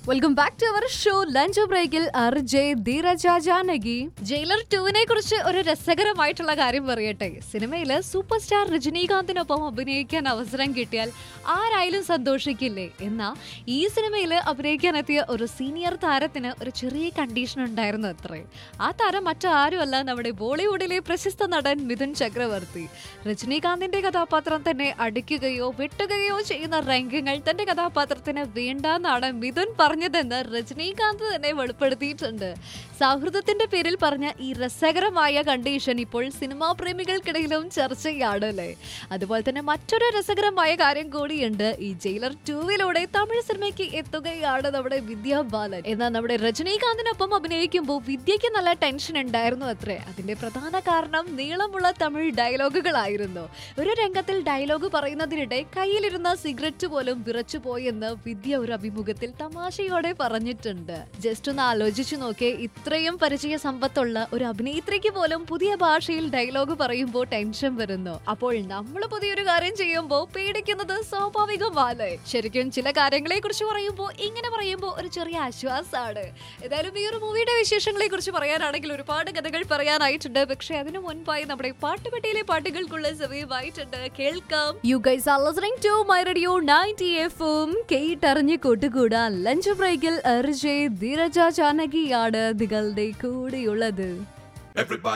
welcome back to our show lunch ബ്രേക്കിൽ Arjay ധീരജ Janaki jailer ടുവിനെ കുറിച്ച് ഒരു രസകരമായിട്ടുള്ള കാര്യം പറയട്ടെ സിനിമയില് സൂപ്പർ സ്റ്റാർ രജനീകാന്തിനൊപ്പം അഭിനയിക്കാൻ അവസരം കിട്ടിയാൽ ആരായാലും സന്തോഷിക്കില്ലേ എന്നാ ഈ സിനിമയിൽ അഭിനയിക്കാൻ എത്തിയ ഒരു സീനിയർ താരത്തിന് ഒരു ചെറിയ കണ്ടീഷൻ ഉണ്ടായിരുന്നു അത്രേ ആ താരം മറ്റാരുമല്ല നമ്മുടെ ബോളിവുഡിലെ പ്രശസ്ത നടൻ മിഥുൻ ചക്രവർത്തി രജനീകാന്തിന്റെ കഥാപാത്രം തന്നെ അടിക്കുകയോ വെട്ടുകയോ ചെയ്യുന്ന രംഗങ്ങൾ തന്റെ കഥാപാത്രത്തിന് വേണ്ടാന്നാണ് മിഥുൻ പറഞ്ഞതെന്ന് രജനീകാന്ത് തന്നെ വെളിപ്പെടുത്തിയിട്ടുണ്ട് സൗഹൃദത്തിന്റെ പേരിൽ പറഞ്ഞ ഈ രസകരമായ കണ്ടീഷൻ ഇപ്പോൾ സിനിമാ പ്രേമികൾക്കിടയിലും ചർച്ചയാണ് അല്ലേ അതുപോലെ തന്നെ മറ്റൊരു രസകരമായ കാര്യം കൂടിയുണ്ട് ഈ ജയിലർ ടൂവിലൂടെ തമിഴ് സിനിമയ്ക്ക് എത്തുകയാണ് നമ്മുടെ വിദ്യാ ബാലൻ എന്നാൽ നമ്മുടെ രജനീകാന്തിനൊപ്പം അഭിനയിക്കുമ്പോൾ വിദ്യയ്ക്ക് നല്ല ടെൻഷൻ ഉണ്ടായിരുന്നു അത്രേ അതിന്റെ പ്രധാന കാരണം നീളമുള്ള തമിഴ് ഡയലോഗുകളായിരുന്നു ഒരു രംഗത്തിൽ ഡയലോഗ് പറയുന്നതിനിടെ കയ്യിലിരുന്ന സിഗരറ്റ് പോലും വിറച്ചു പോയെന്ന് വിദ്യ ഒരു അഭിമുഖത്തിൽ തമാശയോടെ പറഞ്ഞിട്ടുണ്ട് ജസ്റ്റ് ഒന്ന് ആലോചിച്ചു നോക്കിയേ ഇത്രയും പരിചയ സമ്പത്തുള്ള ഒരു അഭിനേത്രിക്ക് പോലും പുതിയ ഭാഷയിൽ ഡയലോഗ് പറയുമ്പോൾ ടെൻഷൻ വരുന്നു അപ്പോൾ നമ്മൾ പുതിയൊരു കാര്യം ചെയ്യുമ്പോൾ പേടിക്കുന്നത് സ്വാഭാവികമാണ് ശരിക്കും ചില കാര്യങ്ങളെ കുറിച്ച് പറയുമ്പോൾ ഇങ്ങനെ പറയുമ്പോൾ ഒരു ചെറിയ ആശ്വാസമാണ് ഏതായാലും ഈ ഒരു മൂവിയുടെ വിശേഷങ്ങളെ കുറിച്ച് പറയാനാണെങ്കിൽ ഒരുപാട് കഥകൾ പറയാനായിട്ടുണ്ട് പക്ഷെ അതിനു മുൻപായി നമ്മുടെ പാട്ടുപെട്ടിയിലെ പാട്ടുകൾക്കുള്ള സമയമായിട്ടുണ്ട് കേൾക്കാം you guys are listening to my radio 90 എഫും കേട്ടറിഞ്ഞ് കൂട്ടുകൂടാൻ ലഞ്ച് ബ്രേക്കിൽ അർജയ് ധീരജ ജാനകിയാണ് നിങ്ങളുടെ കൂടെയുള്ളത് Everybody